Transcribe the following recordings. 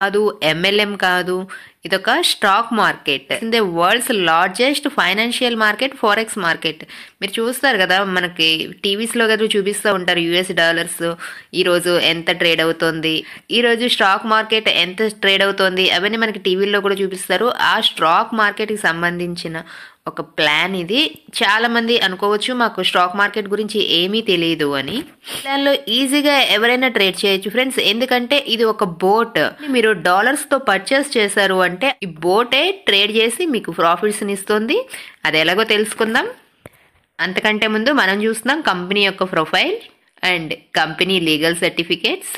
కాదు ఎంఎల్ఎం కాదు ఇదొక stock market the world's largest financial market forex market మీరు చూస్తారు కదా మనకి టీవీస్లో కదా చూపిస్తూ ఉంటారు యుఎస్ డాలర్స్ ఈరోజు ఎంత ట్రేడ్ అవుతుంది ఈరోజు స్టాక్ మార్కెట్ ఎంత ట్రేడ్ అవుతుంది అవన్నీ మనకి టీవీల్లో కూడా చూపిస్తారు ఆ స్టాక్ మార్కెట్కి సంబంధించిన ఒక ప్లాన్ ఇది చాలా మంది అనుకోవచ్చు మాకు స్టాక్ మార్కెట్ గురించి ఏమీ తెలియదు అని దానిలో ఈజీగా ఎవరైనా ట్రేడ్ చేయొచ్చు ఫ్రెండ్స్ ఎందుకంటే ఇది ఒక బోట్ మీరు డాలర్స్ తో పర్చేస్ చేశారు అంటే ఈ బోటే ట్రేడ్ చేసి మీకు ప్రాఫిట్స్ ఇస్తుంది అది ఎలాగో తెలుసుకుందాం అంతకంటే ముందు మనం చూస్తున్నాం కంపెనీ యొక్క profile and company legal certificates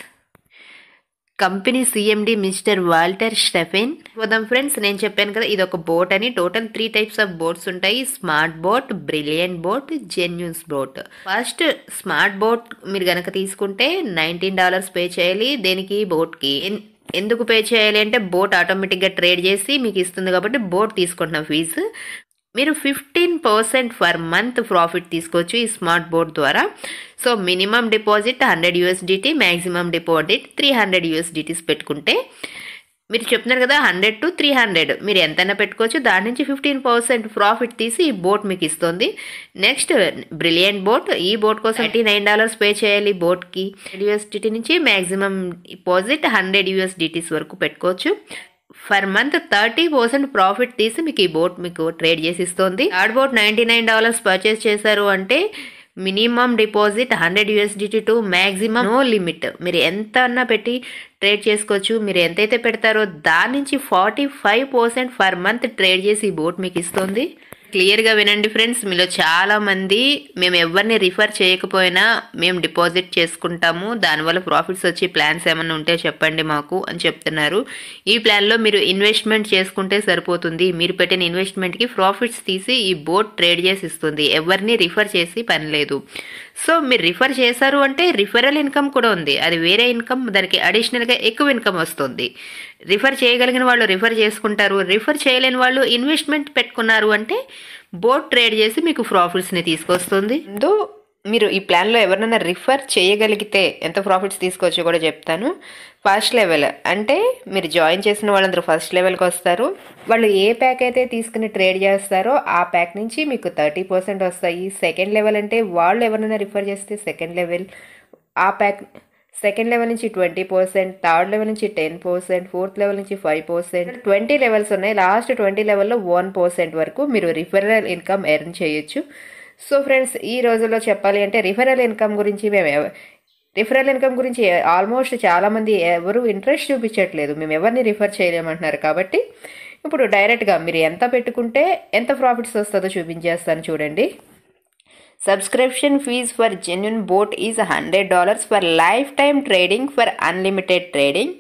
company CMD mister Walter Stephen పోదాం ఫ్రెండ్స్ నేను చెప్పాను కదా ఇది ఒక బోట్ అని total three types of bots ఉంటాయి smart bot brilliant bot genuines bot first smart bot మీరు గనక తీసుకుంటే నైన్టీన్ డాలర్స్ పే చేయాలి దేనికి బోట్కి ఎందుకు పే చేయాలి అంటే బోట్ ఆటోమేటిక్గా ట్రేడ్ చేసి మీకు ఇస్తుంది కాబట్టి బోట్ తీసుకుంటున్నాం ఫీజు మీరు fifteen percent for month profit తీసుకోవచ్చు ఈ స్మార్ట్ బోర్డ్ ద్వారా so minimum deposit hundred USDT maximum deposit three hundred USDTs పెట్టుకుంటే మీరు చెప్తున్నారు కదా హండ్రెడ్ టు త్రీ హండ్రెడ్ మీరు ఎంతైనా పెట్టుకోవచ్చు దాని నుంచి ఫిఫ్టీన్ పర్సెంట్ ప్రాఫిట్ తీసి ఈ బోట్ మీకు ఇస్తుంది నెక్స్ట్ బ్రిలియంట్ బోట్ ఈ బోట్ కోసం థర్టీ నైన్ డాలర్స్ పే చేయాలి బోట్కి యూఎస్డిటీ నుంచి మ్యాక్సిమం డిపాజిట్ హండ్రెడ్ యూఎస్డిటీస్ వరకు పెట్టుకోవచ్చు for month thirty percent profit తీసి మీకు ఈ బోట్ మీకు ట్రేడ్ చేసి ఇస్తుంది third bot ninety nine dollars purchase చేశారు అంటే minimum deposit hundred USDT to maximum no limit మీరు ఎంత అన్నా పెట్టి ట్రేడ్ చేసుకోవచ్చు మీరు ఎంతైతే పెడతారో దాని నుంచి forty five percent for month trade చేసి ఈ బోట్ మీకు ఇస్తుంది క్లియర్గా వినండి ఫ్రెండ్స్ మీలో చాలా మంది మేము ఎవరిని రిఫర్ చేయకపోయినా మేము డిపాజిట్ చేసుకుంటాము దానివల్ల ప్రాఫిట్స్ వచ్చి ప్లాన్స్ ఏమైనా ఉంటే చెప్పండి మాకు అని చెప్తున్నారు ఈ ప్లాన్లో మీరు ఇన్వెస్ట్మెంట్ చేసుకుంటే సరిపోతుంది మీరు పెట్టిన ఇన్వెస్ట్మెంట్కి ప్రాఫిట్స్ తీసి ఈ బోట్ ట్రేడ్ చేసి ఇస్తుంది ఎవరిని రిఫర్ చేసి పని లేదు సో మీరు రిఫర్ చేశారు అంటే రిఫరల్ ఇన్కమ్ కూడా ఉంది అది వేరే ఇన్కమ్ దానికి అడిషనల్గా ఎక్కువ ఇన్కమ్ వస్తుంది రిఫర్ చేయగలిగిన వాళ్ళు రిఫర్ చేసుకుంటారు రిఫర్ చేయలేని వాళ్ళు ఇన్వెస్ట్మెంట్ పెట్టుకున్నారు అంటే బోట్ ట్రేడ్ చేసి మీకు ప్రాఫిట్స్ని తీసుకొస్తుంది ముందు మీరు ఈ ప్లాన్లో ఎవరినైనా రిఫర్ చేయగలిగితే ఎంత ప్రాఫిట్స్ తీసుకోవచ్చో కూడా చెప్తాను ఫస్ట్ లెవెల్ అంటే మీరు జాయిన్ చేసిన వాళ్ళందరూ ఫస్ట్ లెవెల్కి వస్తారు వాళ్ళు ఏ ప్యాక్ అయితే తీసుకుని ట్రేడ్ చేస్తారో ఆ ప్యాక్ నుంచి మీకు థర్టీ పర్సెంట్ వస్తాయి సెకండ్ లెవెల్ అంటే వాళ్ళు ఎవరైనా రిఫర్ చేస్తే సెకండ్ లెవెల్ ఆ ప్యాక్ సెకండ్ లెవెల్ నుంచి ట్వంటీ పర్సెంట్ థర్డ్ లెవెల్ నుంచి టెన్ పర్సెంట్ ఫోర్త్ లెవెల్ నుంచి ఫైవ్ పర్సెంట్ ట్వంటీ లెవెల్స్ ఉన్నాయి లాస్ట్ ట్వంటీ లెవెల్లో వన్ పర్సెంట్ వరకు మీరు రిఫరల్ ఇన్కమ్ ఎర్న్ చేయొచ్చు సో ఫ్రెండ్స్ ఈ రోజుల్లో చెప్పాలి అంటే రిఫరల్ ఇన్కమ్ గురించి మేము రిఫరల్ ఇన్కమ్ గురించి ఆల్మోస్ట్ చాలామంది ఎవరు ఇంట్రెస్ట్ చూపించట్లేదు మేము ఎవరిని రిఫర్ చేయలేమంటున్నారు కాబట్టి ఇప్పుడు డైరెక్ట్గా మీరు ఎంత పెట్టుకుంటే ఎంత ప్రాఫిట్స్ వస్తుందో చూపించేస్తాను చూడండి subscription fee for genuine bot is hundred dollars for life time trading for unlimited trading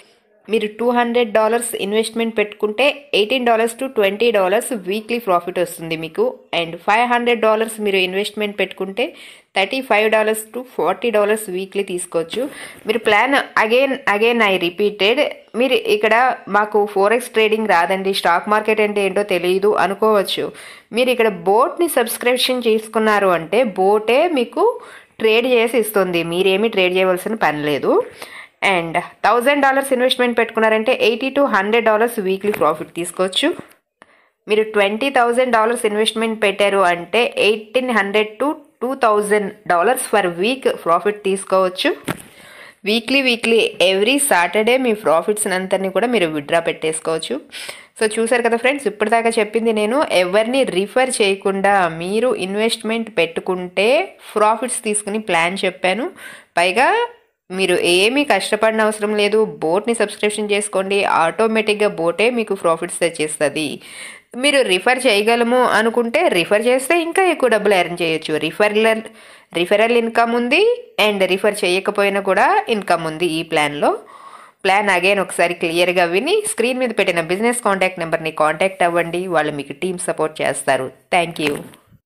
మీరు టూ హండ్రెడ్ డాలర్స్ ఇన్వెస్ట్మెంట్ పెట్టుకుంటే eighteen dollars to twenty dollars weekly profit వస్తుంది మీకు అండ్ ఫైవ్ హండ్రెడ్ డాలర్స్ మీరు investment పెట్టుకుంటే thirty five dollars to forty dollars weekly తీసుకోవచ్చు మీరు plan again again I repeated మీరు ఇక్కడ మాకు ఫోరెక్స్ ట్రేడింగ్ రాదండి స్టాక్ మార్కెట్ అంటే ఏంటో తెలియదు అనుకోవచ్చు మీరు ఇక్కడ బోట్ని సబ్స్క్రిప్షన్ చేసుకున్నారు అంటే బోటే మీకు ట్రేడ్ చేసి ఇస్తుంది మీరేమీ ట్రేడ్ చేయవలసిన పని లేదు అండ్ థౌజండ్ డాలర్స్ ఇన్వెస్ట్మెంట్ పెట్టుకున్నారంటే eighty to hundred dollars weekly profit తీసుకోవచ్చు మీరు ట్వంటీ థౌజండ్ డాలర్స్ ఇన్వెస్ట్మెంట్ పెట్టారు అంటే eighteen hundred to two thousand dollars for week profit తీసుకోవచ్చు వీక్లీ వీక్లీ ఎవ్రీ సాటర్డే మీ ప్రాఫిట్స్ అంతని కూడా మీరు విత్డ్రా పెట్టేసుకోవచ్చు సో చూసారు కదా ఫ్రెండ్స్ ఇప్పటిదాకా చెప్పింది నేను ఎవరిని రిఫర్ చేయకుండా మీరు ఇన్వెస్ట్మెంట్ పెట్టుకుంటే ప్రాఫిట్స్ తీసుకుని ప్లాన్ చెప్పాను పైగా మీరు ఏమీ కష్టపడిన అవసరం లేదు బోట్ని సబ్స్క్రిప్షన్ చేసుకోండి ఆటోమేటిక్గా బోటే మీకు ప్రాఫిట్స్ తెచ్చేస్తుంది మీరు రిఫర్ చేయగలము అనుకుంటే రిఫర్ చేస్తే ఇంకా ఎక్కువ డబ్బులు ఎర్న్ చేయొచ్చు రిఫరల్ రిఫరల్ ఇన్కమ్ ఉంది అండ్ రిఫర్ చేయకపోయినా కూడా ఇన్కమ్ ఉంది ఈ ప్లాన్లో ప్లాన్ అగైన్ ఒకసారి క్లియర్గా విని స్క్రీన్ మీద పెట్టిన బిజినెస్ కాంటాక్ట్ నెంబర్ని కాంటాక్ట్ అవ్వండి వాళ్ళు మీకు టీమ్ సపోర్ట్ చేస్తారు థ్యాంక్ యూ